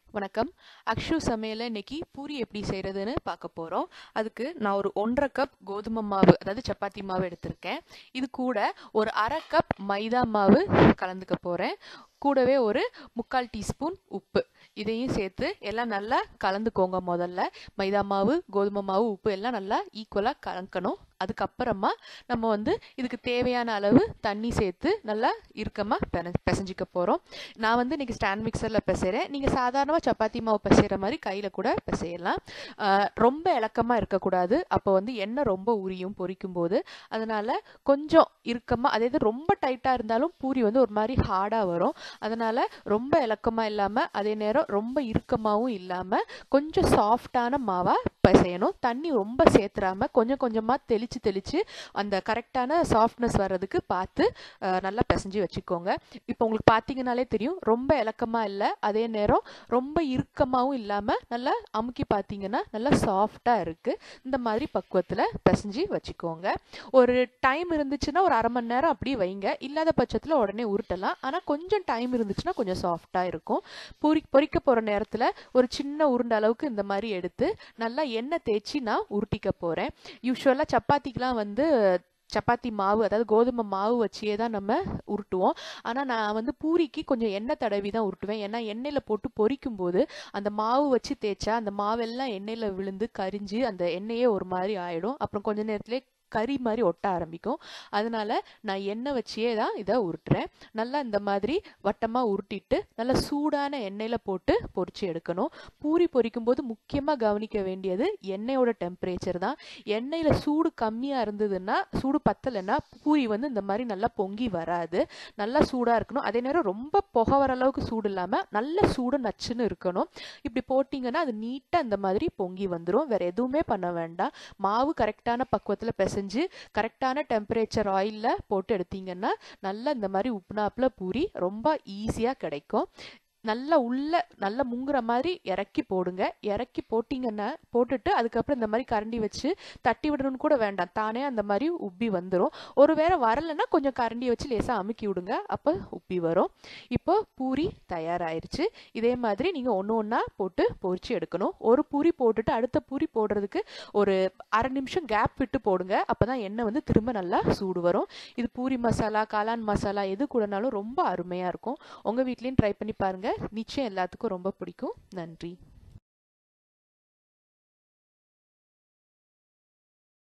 வணக்கம் அக்ஷு சமையல இன்னைக்கு பூரி எப்படி செய்கிறதுன்னு பார்க்க போகிறோம் அதுக்கு நான் ஒரு ஒன்றரை கப் கோதுமை மாவு அதாவது சப்பாத்தி மாவு எடுத்திருக்கேன் இது கூட ஒரு அரை கப் மைதா மாவு கலந்துக்க போகிறேன் கூடவே ஒரு முக்கால் டீஸ்பூன் உப்பு இதையும் சேர்த்து எல்லாம் நல்லா கலந்துக்கோங்க முதல்ல மைதா மாவு கோதுமை மாவு உப்பு எல்லாம் நல்லா ஈக்குவலாக கலக்கணும் அதுக்கப்புறமா நம்ம வந்து இதுக்கு தேவையான அளவு தண்ணி சேர்த்து நல்லா இறுக்கமாக பென பிசைஞ்சிக்க போகிறோம் நான் வந்து இன்றைக்கி ஸ்டாண்ட் மிக்சரில் பிசைகிறேன் நீங்கள் சாதாரணமாக சப்பாத்தி மாவு பிசைகிற மாதிரி கையில் கூட பிசையலாம் ரொம்ப இலக்கமாக இருக்கக்கூடாது அப்போ வந்து எண்ணெய் ரொம்ப உரியும் பொரிக்கும் போது அதனால் கொஞ்சம் இறுக்கமாக அதே இது ரொம்ப டைட்டாக இருந்தாலும் பூரி வந்து ஒரு மாதிரி ஹார்டாக வரும் அதனால் ரொம்ப இலக்கமாக இல்லாமல் அதே நேரம் ரொம்ப இறுக்கமாகவும் இல்லாமல் கொஞ்சம் சாஃப்டான மாவாக பிசையணும் தண்ணி ரொம்ப சேர்த்துறாம கொஞ்சம் கொஞ்சமாக தெளித்து தெளித்து அந்த கரெக்டான சாஃப்ட்னஸ் வர்றதுக்கு பார்த்து நல்லா பிசைஞ்சு வச்சுக்கோங்க இப்போ உங்களுக்கு பார்த்தீங்கனாலே தெரியும் ரொம்ப இலக்கமாக இல்லை அதே நேரம் ரொம்ப இறுக்கமாகவும் இல்லாமல் நல்லா அமுக்கி பார்த்தீங்கன்னா நல்லா சாஃப்டாக இருக்குது இந்த மாதிரி பக்குவத்தில் பிசைஞ்சு வச்சுக்கோங்க ஒரு டைம் இருந்துச்சுன்னா ஒரு அரை மணி நேரம் அப்படியே வைங்க இல்லாத பட்சத்தில் உடனே உருட்டலாம் ஆனால் கொஞ்சம் டைம் இருந்துச்சுன்னா கொஞ்சம் சாஃப்டாக இருக்கும் பொரி பொரிக்க போகிற நேரத்தில் ஒரு சின்ன உருண்டை அளவுக்கு இந்த மாதிரி எடுத்து நல்லா எண்ணெய் தேய்ச்சி நான் உருட்டிக்க போகிறேன் யூஸ்வலாக சப்பாத்திக்கெலாம் வந்து சப்பாத்தி மாவு அதாவது கோதுமை மாவு வச்சியே தான் நம்ம உருட்டுவோம் ஆனால் நான் வந்து பூரிக்கு கொஞ்சம் எண்ணெய் தடவி தான் உருட்டுவேன் ஏன்னா எண்ணெயில் போட்டு பொரிக்கும் போது அந்த மாவு வச்சு தேய்ச்சா அந்த மாவெல்லாம் எண்ணெயில் விழுந்து கரிஞ்சு அந்த எண்ணெயே ஒரு மாதிரி ஆயிடும் அப்புறம் கொஞ்ச நேரத்திலே கறி மாதிரி ஒட்ட ஆரம்பிக்கும் அதனால நான் எண்ணெய் வச்சியே தான் இதை உருட்டுறேன் நல்லா இந்த மாதிரி வட்டமாக உருட்டிட்டு நல்லா சூடான எண்ணெயில் போட்டு பொரிச்சு எடுக்கணும் பூரி பொரிக்கும் போது முக்கியமாக கவனிக்க வேண்டியது எண்ணெயோட டெம்பரேச்சர் தான் எண்ணெயில் சூடு கம்மியாக இருந்ததுன்னா சூடு பத்தலைன்னா பூரி வந்து இந்த மாதிரி நல்லா பொங்கி வராது நல்லா சூடாக இருக்கணும் அதே நேரம் ரொம்ப புகை வர அளவுக்கு சூடு இல்லாமல் நல்ல சூடு நச்சுன்னு இருக்கணும் இப்படி போட்டிங்கன்னா அது நீட்டாக இந்த மாதிரி பொங்கி வந்துடும் வேற எதுவுமே பண்ண வேண்டாம் மாவு கரெக்டான பக்குவத்தில் பெச செஞ்சு கரெக்டான டெம்பரேச்சர் ஆயிலில் போட்டு எடுத்தீங்கன்னா நல்லா இந்த மாதிரி உப்புனாப்பில் பூரி ரொம்ப ஈஸியாக கிடைக்கும் நல்லா உள்ள நல்லா முங்குற மாதிரி இறக்கி போடுங்க இறக்கி போட்டிங்கன்னா போட்டுட்டு அதுக்கப்புறம் இந்த மாதிரி கரண்டி வச்சு தட்டி விடணும்னு கூட வேண்டாம் தானே அந்த மாதிரி உப்பி வந்துடும் ஒரு வேளை வரலைன்னா கொஞ்சம் கரண்டியை வச்சு லேசாக அமுக்கி விடுங்க அப்போ உப்பி வரும் இப்போ பூரி தயாராயிருச்சு இதே மாதிரி நீங்கள் ஒன்று ஒன்றா போட்டு பொரிச்சு எடுக்கணும் ஒரு பூரி போட்டுட்டு அடுத்த பூரி போடுறதுக்கு ஒரு அரை நிமிஷம் கேப் விட்டு போடுங்க அப்போ தான் எண்ணெய் வந்து திரும்ப நல்லா சூடு வரும் இது பூரி மசாலா காளான் மசாலா எது கூடனாலும் ரொம்ப அருமையாக இருக்கும் உங்கள் வீட்லேயும் ட்ரை பண்ணி பாருங்கள் நிச்சயம் எல்லாத்துக்கும் ரொம்ப பிடிக்கும் நன்றி